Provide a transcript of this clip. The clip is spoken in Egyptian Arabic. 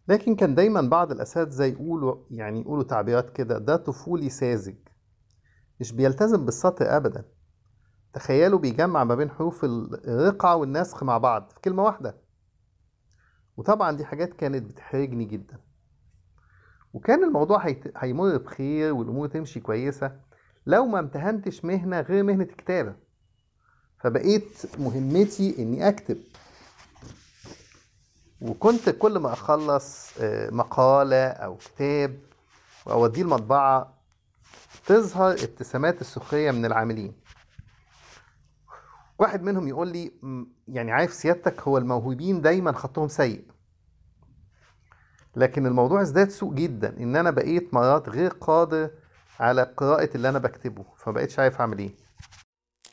لكن كان دايما بعض الأساتذة يقولوا يعني يقولوا تعبيرات كده ده طفولي ساذج مش بيلتزم بالسطر أبدا تخيلوا بيجمع ما بين حروف الرقعة والنسخ مع بعض في كلمة واحدة وطبعا دي حاجات كانت بتحرجني جدا وكان الموضوع هيت- هيمر بخير والأمور تمشي كويسة لو ما امتهنتش مهنة غير مهنة الكتابة فبقيت مهمتي إني أكتب وكنت كل ما أخلص آه، مقالة أو كتاب وأوديه المطبعة تظهر ابتسامات السخرية من العاملين واحد منهم يقول لي "م، يعني عارف سيادتك هو الموهوبين دايما خطهم سيء لكن الموضوع ازداد سوء جدا ان انا بقيت مرات غير قادر على قراءة اللي انا بكتبه فمبقتش عارف اعمل ايه